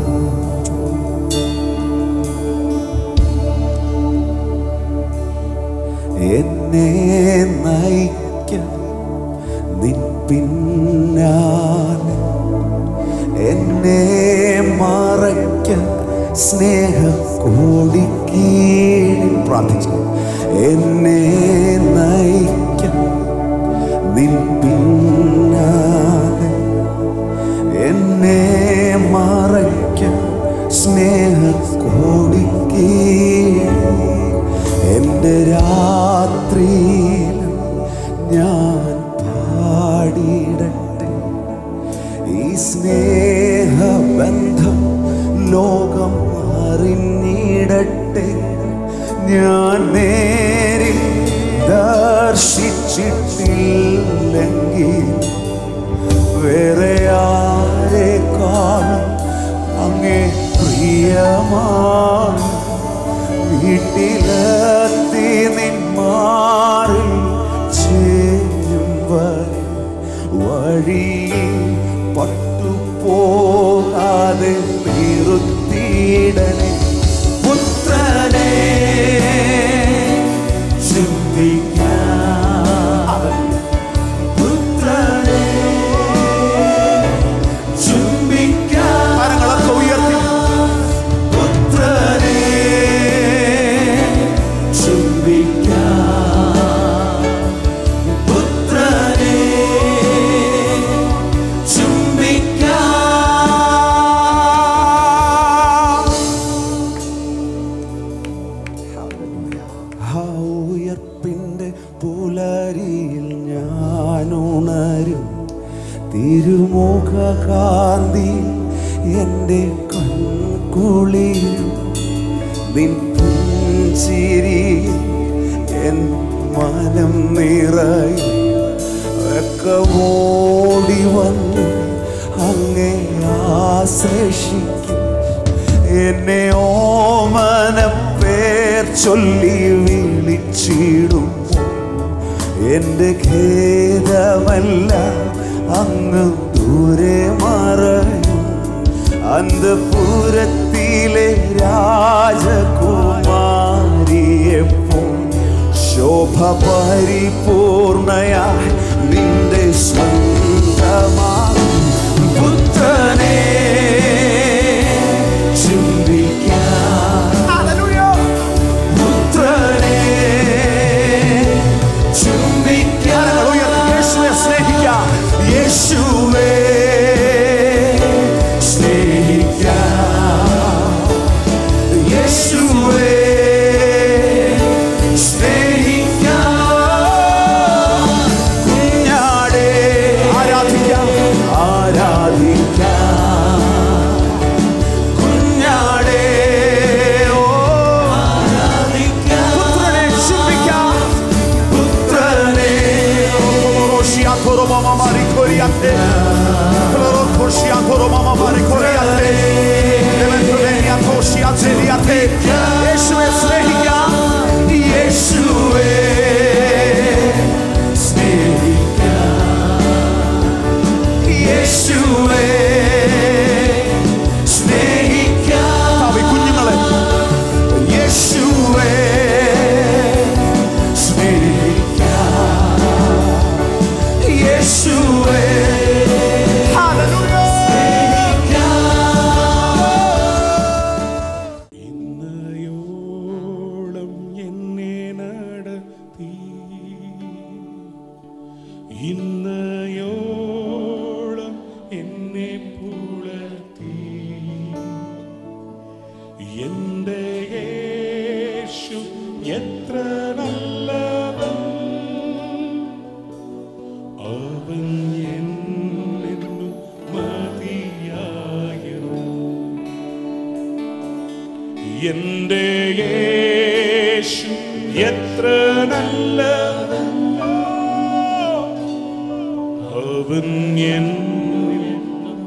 എന്നെ നയിക്കാം നിൻ പിന്നാലെ എന്നെ മറയ്ക്ക സ്നേഹ കോടിക്കീഴിൽ പ്രാർത്ഥിച്ചു എന്നെ നയിക്കാം നിൻ പിന്നാലെ എന്നെ മറയ്ക്ക സ്നേഹ കോടിക്കീഴിൽ എൻ്റെ രാത്രിയിലും ഞാൻ പാടിയിടട്ടെ ഈ സ്നേഹബന്ധം ലോകം അറിഞ്ഞിടട്ടെ ഞാൻ നേരിൽ ദർശിച്ചിട്ടില്ലെങ്കിൽ വേറെ ആരെക്കാളും അങ്ങേ പ്രിയമാണ് വീട്ടിലെത്തി നിന്മാറിൽ ചെയ്യും വരെ വഴിയിൽ പട്ടുപോകാതെ നിറുത്തിയിടണേ പുത്രനെ ചുംബിക്കാം പുത്രനെ ചുംബിക്കാം കരങ്ങളൊക്കെ ഉയർത്തി പുത്രനെ ചുംബിക്കാം പുത്രനെ ചുംബിക്കാം ആ ഉയർപ്പിൻ്റെ പുലരിയിൽ ഞാൻ ഉണരും തിരുമുഖകാന്തി എൻ്റെ കൺകുളിരും നിൻ പുഞ്ചിരി എൻ മനം നിറയും ഒക്കെ ഓടി വന്ന് അങ്ങേ ആശ്ലേഷിക്കും എന്നെ ഓമന പേർ ചൊല്ലി വിളിച്ചിടുമ്പോൾ എൻ്റെ ഖേദമല്ല അങ്ങ് ദൂരെ മറയും അന്തപുരത്തിലെ രാജകുമാരിയെപ്പോൾ ശോഭ പരിപൂർണയായി നിന്റെ സ്വന്തമാകും പുത്രനെ ചുംബിക്കാം പുത്രനെ ചുംബിക്കാം യേശുവെ സ്നേഹിക്കാം യേശുവേ സ്നേഹിക്കാം യേശുവേ സ്നേഹിക്കാം കുഞ്ഞാടേ ആരാധിക്കാം ആരാധിക്കാം എന്റെ യേശു എത്ര നല്ലവൻ അവൻ എന്നെന്നും മതിയായവൻ എന്റെ യേശു എത്ര നല്ലവൻ അവൻ എന്നെന്നും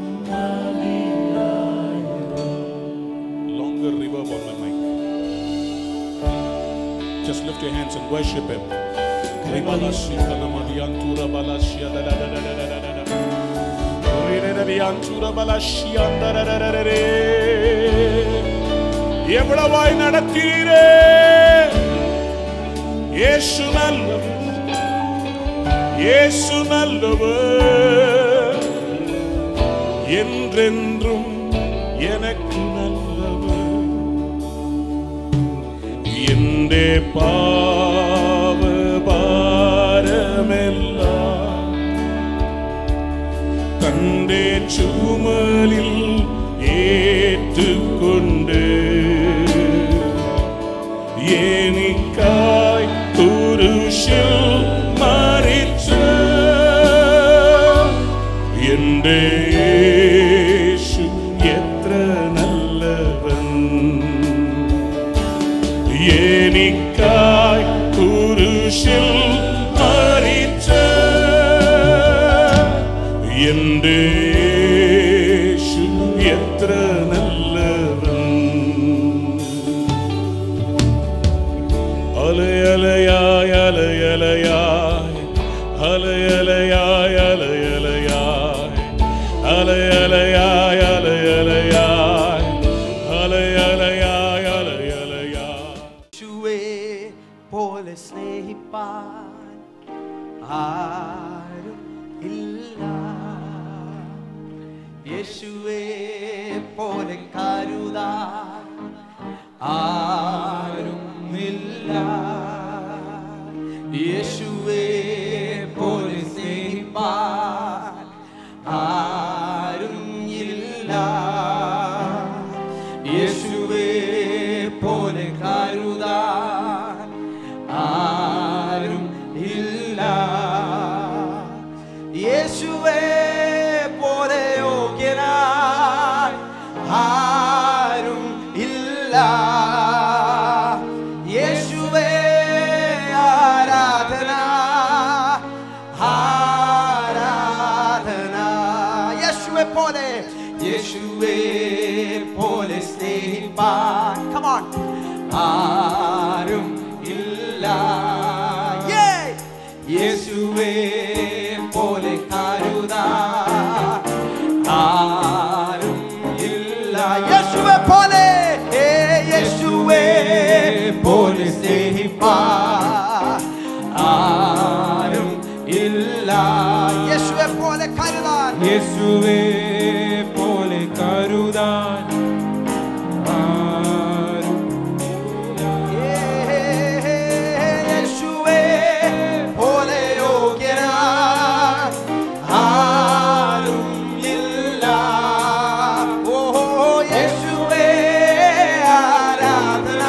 മതിയായവൻ. Longer reverb on my mic. Just lift your hands and worship Him. Ribalashia Kanamadiantura Balashia da da da da da da da da da. Rirereriantura Balashia da da da da da da. എവിടവായി നടത്തീരേ യേശു നല്ലവൻ യേശു നല്ലവൻ என்றென்றும் எனக்கு நல்லவர் എന്റെ പാവ ഭാരമെല്ലാം തന്റെ ചുമലിൽ ഏറ്റുകൊണ്ട് എനിക്കായി കുരിശിൽ മരിച്ച എന്റെ യേശു എത്ര നല്ലവൻ എനിക്കായി കുരിശിൽ മരിച്ച എന്റെ യേശു എത്ര നല്ലവൻ അലയലയായ അലയലയായ അലയലയായ അലയലയായ അലയലയായ അലയലയായ അലയലയായ അലയലയായ യേശുവേ പോലെ സ്നേഹിപ്പാൻ ആരും ഇല്ല യേശുവേ പോലെ കരുതാൻ ആരും ഇല്ല യേശുവേ പോലെ സ്നേഹിപ്പാൻ ആരും ഇല്ല യേശുവേ പോലെ കരുതാൻ ആരും ഇല്ല യേശുവേ പോലെ യോഗ്യനായി ആരും ഇല്ല യേശുവേ ആരാധന ആരാധന യേശുവെ പോലെ യേശുവേ പോലെ സ്നേഹിപ്പാൻ കമാൺ ആരും ഇല്ല Yeah! യേശുവേ പോലെ കരുതാൻ ആരും ഇല്ല യേശുവെ പോലെ ഏ യേശുവേ പോലെ സ്നേഹിപ്പാൻ ആരും ഇല്ല യേശുവെ പോലെ കരുതാൻ യേശുവേ പോലെ കരുതാൻ ആരും യേശുവേ പോലെ യോഗ്യനാൻ ആരും ഇല്ല ഓ യേശുവേ ആരാധന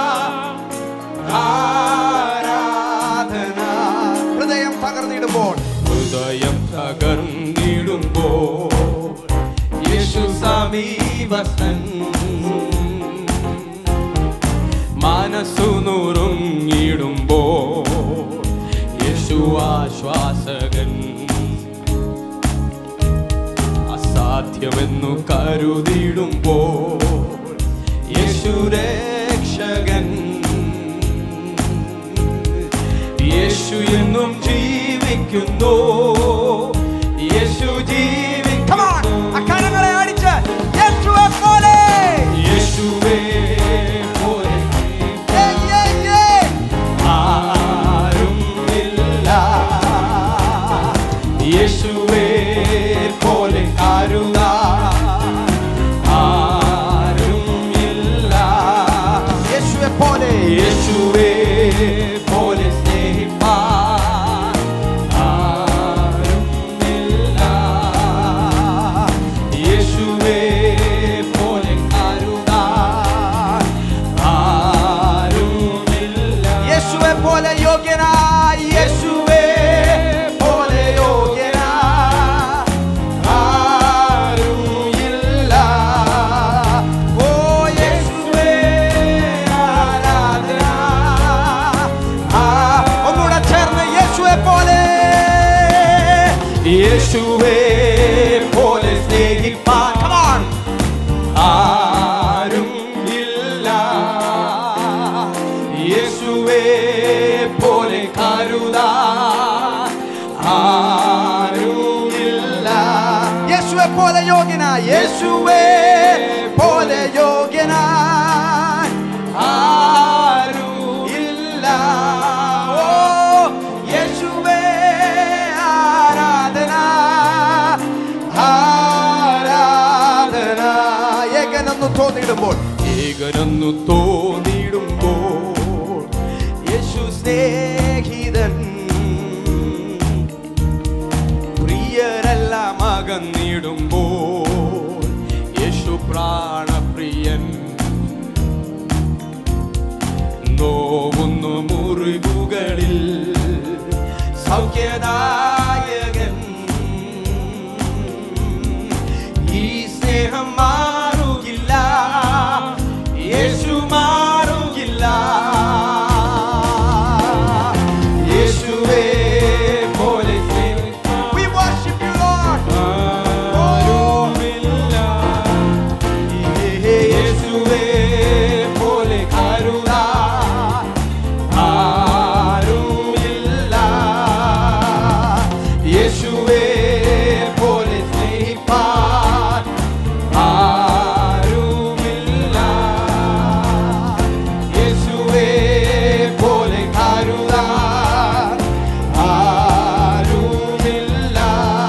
ആരാധന ഹൃദയം തകർന്നിടുമ്പോൾ ഹൃദയം തകർന്നിടുമ്പോ യേശു സമീപസ്ഥൻ മനസ്സു നുറുങ്ങിടുമ്പോ യേശു ആശ്വാസകൻ അസാധ്യമെന്നു കരുതിടുമ്പോ യേശു രക്ഷകൻ യേശു എന്നും ജീവിക്കുന്നു യേശു Come on, ജീവിക്കുന്നു അക്കാലങ്ങളെ അടിച്ച് യേശുവെ പോലെ യേശുവേ പോലെ Yeah, yeah, yeah. ആരും ഇല്ല യേശുവേ പോലെ കരുണ ആരും ഇല്ല യേശുവെ പോലെ യേശുവേ പോലെ സ്നേഹിപ്പാൻ യേശുവേ പോലെ സ്നേഹിപ്പാൻ Come on. ആരും ഇല്ല യേശുവേ പോലെ കരുതാ ആരുമില്ല യേശുവെ പോലെ യോഗ്യന യേശുവേ പോലെ യോഗ്യന ആരുമില്ല ഓ യേശുവേ ആരാധന ആരാധന ഏകനെന്ന് തോന്നിയിടുമ്പോൾ ഏകനെന്നു തോന്നിടുമ്പോൾ യേശു സ്നേഹിതൻ പ്രിയരെല്ലാം അകന്നിടുമ്പോൾ യേശു പ്രാണപ്രിയൻ നോവുന്നു മുറിവുകളിൽ സൗഖ്യദായകൻ ഈ സ്നേഹം മാറുകില്ല യേശു മാറുകില്ല യേശുവേ പോലെ സ്നേഹിക്കാൻ We worship you Lord ആരുമില്ല. യേശുവേ പോലെ കരുതാൻ ആരുമില്ല. യേശുവേ പോലെ സ്നേഹിപ്പാൻ ആരുമില്ല. യേശുവേ പോലെ കരുതാൻ ആരുമില്ല.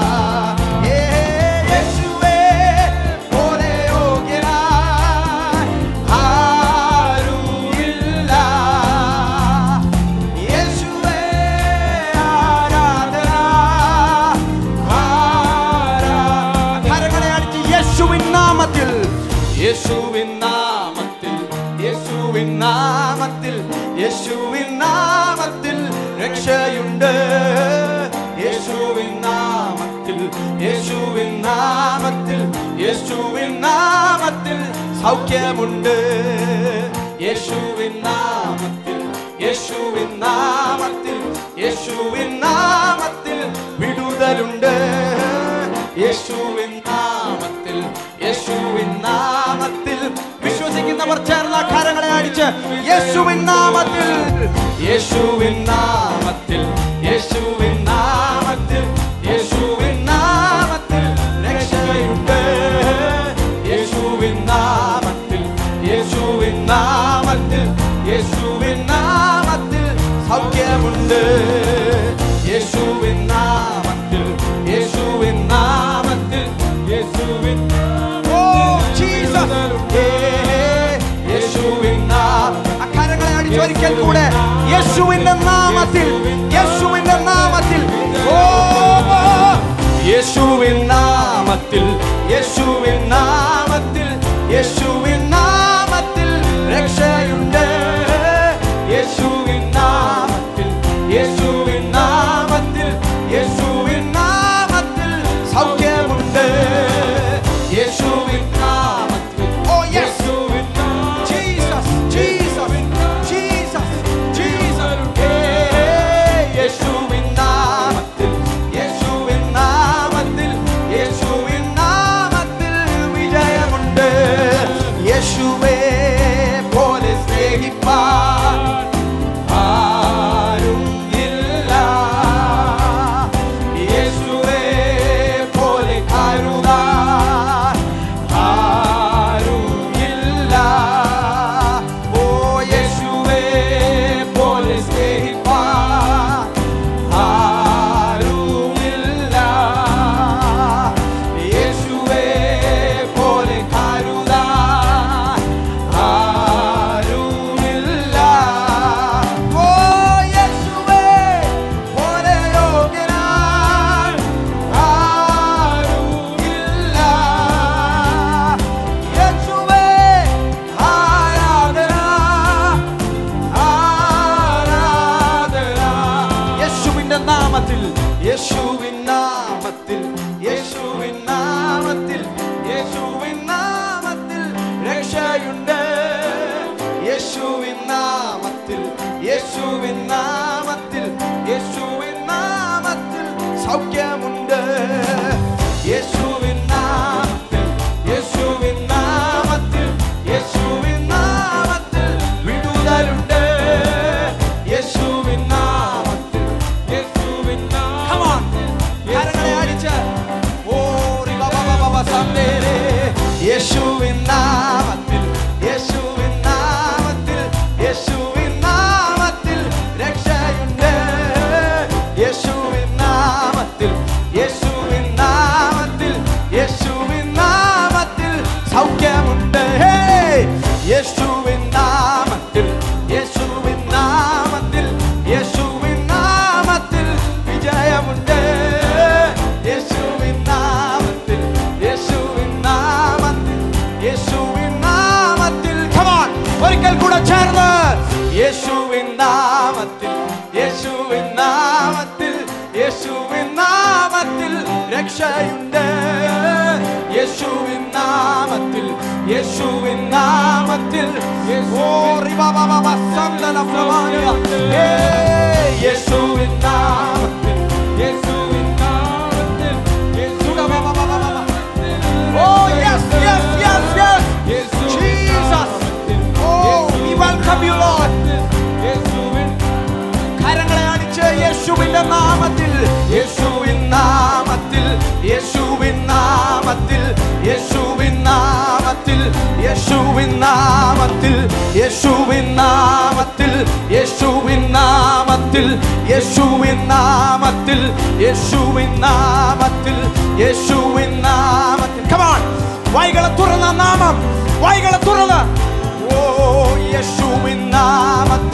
യേശുവേ പോലെ യോഗ്യനായി ആരുമില്ല. യേശുവേ ആരാധന ആരാധന കരങ്ങളെ അടിച്ച് യേശുവിൻ നാമത്തിൽ യേശുവിൻ നാമത്തിൽ യേശുവിൻ നാമത്തിൽ യേശുവിൻ നാമത്തിൽ രക്ഷയുണ്ട് യേശുവിൻ നാമത്തിൽ യേശുവിൻ നാമത്തിൽ യേശുവിൻ നാമത്തിൽ സൗഖ്യമുണ്ട് യേശുവിൻ നാമത്തിൽ യേശുവിൻ നാമത്തിൽ യേശുവിൻ നാമത്തിൽ വിടുതലുണ്ട് യേശുവിൻ നാമത്തിൽ യേശുവിൻ നാമത്തിൽ വിശ്വസിക്കുന്നവർ ചേർന്ന കരങ്ങളെ അടിച്ച് യേശുവിൻ നാമത്തിൽ യേശുവിൻ നാമത്തിൽ യേശുവിൻ നാമത്തിൽ യേശുവിൻ നാമത്തിൽ രക്ഷയുണ്ട് യേശുവിൻ നാമത്തിൽ യേശുവിൻ നാമത്തിൽ യേശുവിൻ നാമത്തിൽ സൗഖ്യമുണ്ട് യേശുവിൻ നാമത്തിൽ യേശുവിൻ നാമത്തിൽ യേശുവിൻ ഓ ജീസസ് യേശുവിൻ നാമത്തിൽ ആ കരങ്ങളെ അടിച്ച് ഒരിക്കൽ കൂടെ യേശുവിന്റെ നാമത്തിൽ യേശുവിന്റെ നാമത്തിൽ ഓ യേശുവിൻ നാമത്തിൽ യേശുവിൻ നാമത്തിൽ യേശുവിൻ നാമത്തിൽ രക്ഷയുണ്ട് യേശുവിൻ നാമത്തിൽ യേശുവിൻ നാമത്തിൽ യേശുവിൻ നാമത്തിൽ സൗഖ്യമുണ്ട് യേശുവിൻ നാമത്തിൽ ഓ യെസ് യേശുവിൻ ജീസസ് ജീസസ് ജീസസ് ജീസസ് യേശുവിൻ നാമത്തിൽ യേശുവിൻ നാമത്തിൽ യേശുവിൻ നാമത്തിൽ വിജയമുണ്ട് യേശുവേ പോലെ സ്നേഹിപ്പാൻ ആരും ഇല്ല യേശുവേ പോലെ കരുതാൻ ആരും ഇല്ല ഓ യേശുവേ പോലെ സ്നേഹിപ്പാൻ ആരുമില്ല യേശുവേ പോലെ കരുതാൻ ആരുമില്ല ഓ യേശുവേ പോലെ യോഗ്യനായി ആരുമില്ല യേശുവേ ആരാധന ആരാധന യേശുവിന്റെ നാമത്തിൽ യേശുവിൻ നാമത്തിൽ യേശുവിൻ നാമത്തിൽ യേശുവിൻ നാമത്തിൽ രക്ഷയുണ്ട് യേശുവിൻ നാമത്തിൽ യേശുവിൻ നാമത്തിൽ യേശുവിൻ നാമത്തിൽ സൗഖ്യമുണ്ട് യേശുവിൻ നാമത്തിൽ യേശുവിൻ നാമത്തിൽ യേശുവിൻ നാമത്തിൽ വിജയമുണ്ട് യേശുവിൻ നാമത്തിൽ യേശുവിൻ നാമത്തിൽ യേശുവിൻ നാമത്തിൽ Come on, ഒരിക്കൽ കൂടെ ചേർന്ന് യേശുവിൻ നാമത്തിൽ യേശുവിൻ നാമത്തിൽ യേശുവിൻ നാമത്തിൽ രക്ഷയുണ്ട് യേശുവിൻ നാമത്തിൽ യേശുവിൻ നാമത്തിൽ ഓ റിബാബാബാ സന്തന പ്രമാണിയ യേശുവിൻ നാമത്തിൽ യേശുവിൻ നാമത്തിൽ Oh yes, yes, yes, yes. Jesus. Oh, we welcome you, Lord. കരങ്ങളെ അടിച്ച് യേശുവിന്റെ നാമത്തിൽ യേശുവിൻ നാമത്തിൽ യേശുവിൻ നാമത്തിൽ യേശുവിൻ നാമത്തിൽ യേശുവിൻ നാമത്തിൽ യേശുവിൻ നാമത്തിൽ യേശുവിൻ നാമത്തിൽ യേശുവിൻ നാമത്തിൽ യേശുവിൻ നാമത്തിൽ യേശുവിൻ നാമത്തിൽ കമാൺ വൈകളെ തുറന്ന നാമം വൈകളെ തുറന്ന് ഓ യേശുവിൻ നാമത്തിൽ